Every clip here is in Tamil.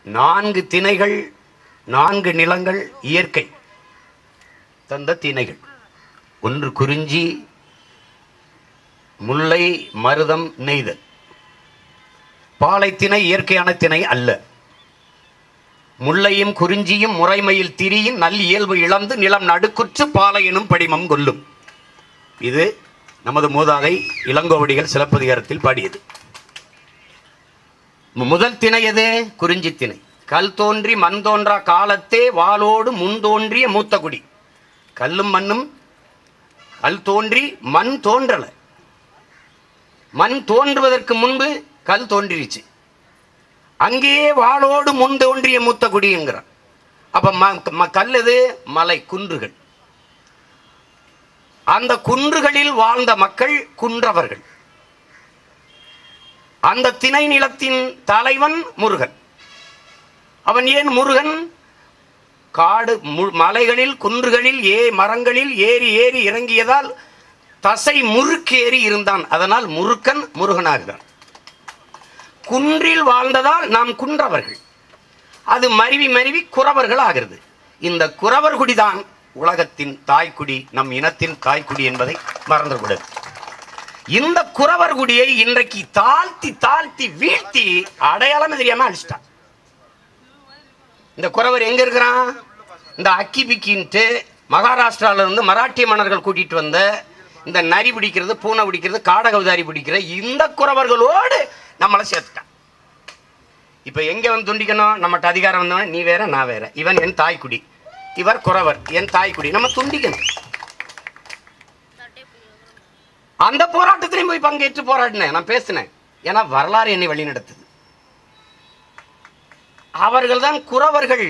நான்கு திணைகள் நான்கு நிலங்கள் இயற்கை தந்த திணைகள் ஒன்று குறிஞ்சி முல்லை மருதம் நெய்தல் பாலை திணை இயற்கையான திணை அல்ல முல்லையும் குறிஞ்சியும் முறைமையில் திரியும் நல் இயல்பு இழந்து நிலம் நடுக்குற்று பாலை எனும் படிமம் கொல்லும் இது நமது மூதாதை இளங்கோவடிகள் சிலப்பதிகாரத்தில் பாடியது முதல் திணை எது குறிஞ்சி திணை கல் தோன்றி மண் தோன்றா காலத்தே வாளோடு முன் தோன்றிய மூத்த குடி கல்லும் மண்ணும் கல் தோன்றி மண் தோன்றல மண் தோன்றுவதற்கு முன்பு கல் தோன்றிருச்சு அங்கேயே வாளோடு முன் தோன்றிய மூத்த குடிங்கிறான் அப்ப ம- ம- கல் எது மலை குன்றுகள் அந்த குன்றுகளில் வாழ்ந்த மக்கள் குன்றவர்கள் அந்த திணை நிலத்தின் தலைவன் முருகன் அவன் ஏன் முருகன் காடு மு- மலைகளில் குன்றுகளில் ஏ மரங்களில் ஏறி ஏறி இறங்கியதால் தசை முறுக்கேறி இருந்தான் அதனால் முருக்கன் முருகனாகிறான் குன்றில் வாழ்ந்ததால் நாம் குன்றவர்கள் அது மருவி மருவி குறவர்கள் ஆகிறது இந்த குறவர் குடிதான் உலகத்தின் தாய்க்குடி நம் இனத்தின் தாய்க்குடி என்பதை மறந்துவிடது இந்த குறவர் குடியை இன்றைக்கு தாழ்த்தி தாழ்த்தி வீழ்த்தி அடையாளமே தெரியாம அழிச்சிட்டான் இந்த குறவர் எங்க இருக்கிறான் இந்த அக்கி பிக்கின்ட்டு மகாராஷ்டிரால இருந்து மராட்டிய மன்னர்கள் கூட்டிட்டு வந்த இந்த நரி பிடிக்கிறது பூனை பிடிக்கிறது காடகவுதாரி பிடிக்கிற இந்த குறவர்களோடு நம்மளை சேர்த்துட்டான் இப்ப எங்க வந்து துண்டிக்கணும் நம்மகிட்ட அதிகாரம் வந்தவன நீ வேற நான் வேற இவன் என் தாய்க்குடி இவர் குறவர் என் தாய்க்குடி நம்ம துண்டிக்கணும் அந்த போராட்டத்திலையும் போய் பங்கேற்று போராடினேன் நான் பேசினேன் ஏன்னா வரலாறு என்னை வழி நடத்துது அவர்கள்தான் குறவர்கள்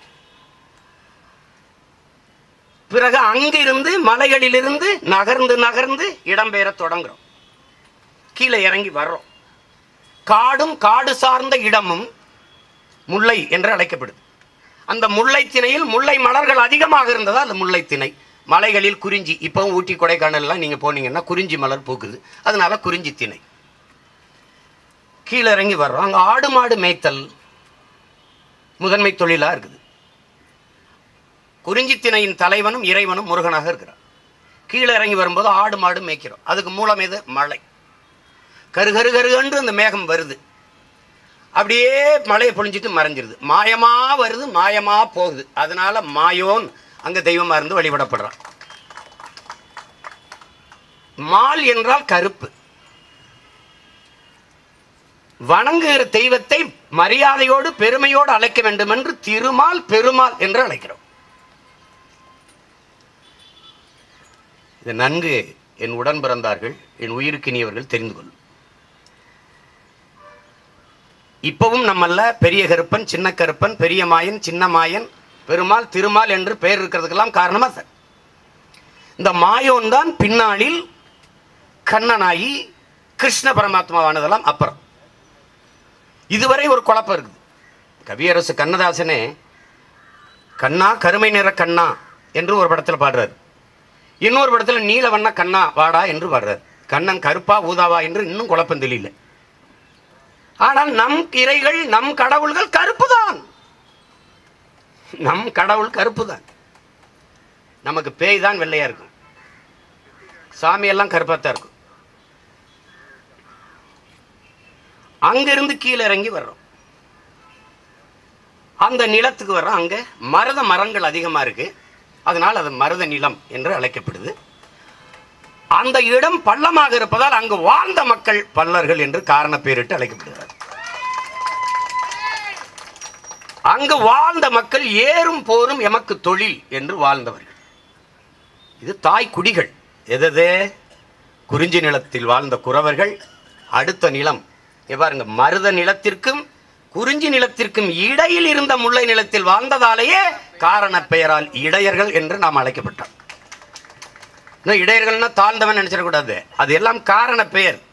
பிறகு அங்கிருந்து மலைகளிலிருந்து நகர்ந்து நகர்ந்து இடம்பெயர தொடங்குறோம் கீழே இறங்கி வர்றோம் காடும் காடு சார்ந்த இடமும் முல்லை என்று அழைக்கப்படுது அந்த முல்லை திணையில் முல்லை மலர்கள் அதிகமாக இருந்ததால் அந்த முல்லை திணை மலைகளில் குறிஞ்சி இப்போவும் ஊட்டி கொடைக்கானல்லாம் நீங்கள் போனீங்கன்னா குறிஞ்சி மலர் பூக்குது அதனால குறிஞ்சி திணை கீழே இறங்கி வர்றோம் அங்கே ஆடு மாடு மேய்த்தல் முதன்மை தொழிலாக இருக்குது குறிஞ்சி திணையின் தலைவனும் இறைவனும் முருகனாக இருக்கிறார் கீழே இறங்கி வரும்போது ஆடு மாடு மேய்க்கிறோம் அதுக்கு மூலம் எது மழை கரு கரு கருகன்று அந்த மேகம் வருது அப்படியே மழையை பொழிஞ்சிட்டு மறைஞ்சிருது மாயமா வருது மாயமா போகுது அதனால மாயோன் அங்க தெய்வமா இருந்து வழிபடப்படுறான் மால் என்றால் கருப்பு வணங்குகிற தெய்வத்தை மரியாதையோடு பெருமையோடு அழைக்க வேண்டும் என்று திருமால் பெருமாள் என்று அழைக்கிறோம் இது நன்கு என் உடன் பிறந்தார்கள் என் உயிருக்கினியவர்கள் தெரிந்து கொள்ளும் இப்பவும் நம்மல்ல பெரிய கருப்பன் சின்ன கருப்பன் பெரிய மாயன் சின்ன மாயன் பெருமாள் திருமால் என்று பெயர் இருக்கிறதுக்கெல்லாம் காரணமா சார் இந்த மாயோன் தான் பின்னாளில் கண்ணனாகி கிருஷ்ண பரமாத்மாவானதெல்லாம் அப்புறம் இதுவரை ஒரு குழப்பம் இருக்குது கவியரசு கண்ணதாசனே கண்ணா கருமை நிற கண்ணா என்று ஒரு படத்தில் பாடுறார் இன்னொரு படத்தில் நீல வண்ண கண்ணா வாடா என்று பாடுறார் கண்ணன் கருப்பா ஊதாவா என்று இன்னும் குழப்பம் தெரியல ஆனால் நம் இறைகள் நம் கடவுள்கள் கருப்பு தான் நம் கடவுள் கருப்பு தான் நமக்கு பேய் தான் வெள்ளையா இருக்கும் சாமி எல்லாம் கருப்பா தான் இருக்கும் அங்கிருந்து கீழே இறங்கி வர்றோம் அந்த நிலத்துக்கு வர்றோம் அங்க மருத மரங்கள் அதிகமா இருக்கு அதனால் அது மருத நிலம் என்று அழைக்கப்படுது அந்த இடம் பள்ளமாக இருப்பதால் அங்கு வாழ்ந்த மக்கள் பல்லர்கள் என்று காரண பேரிட்டு அழைக்கப்படுகிறார் அங்கு வாழ்ந்த மக்கள் ஏறும் போரும் எமக்கு தொழில் என்று வாழ்ந்தவர்கள் இது தாய் குடிகள் எதது குறிஞ்சி நிலத்தில் வாழ்ந்த குறவர்கள் அடுத்த நிலம் இங்க பாருங்க மருத நிலத்திற்கும் குறிஞ்சி நிலத்திற்கும் இடையில் இருந்த முல்லை நிலத்தில் வாழ்ந்ததாலேயே காரண பெயரால் இடையர்கள் என்று நாம் அழைக்கப்பட்டோம் இன்னும் இடையர்கள்னா தாழ்ந்தவன் நினைச்சிடக்கூடாது அது எல்லாம் காரண பெயர்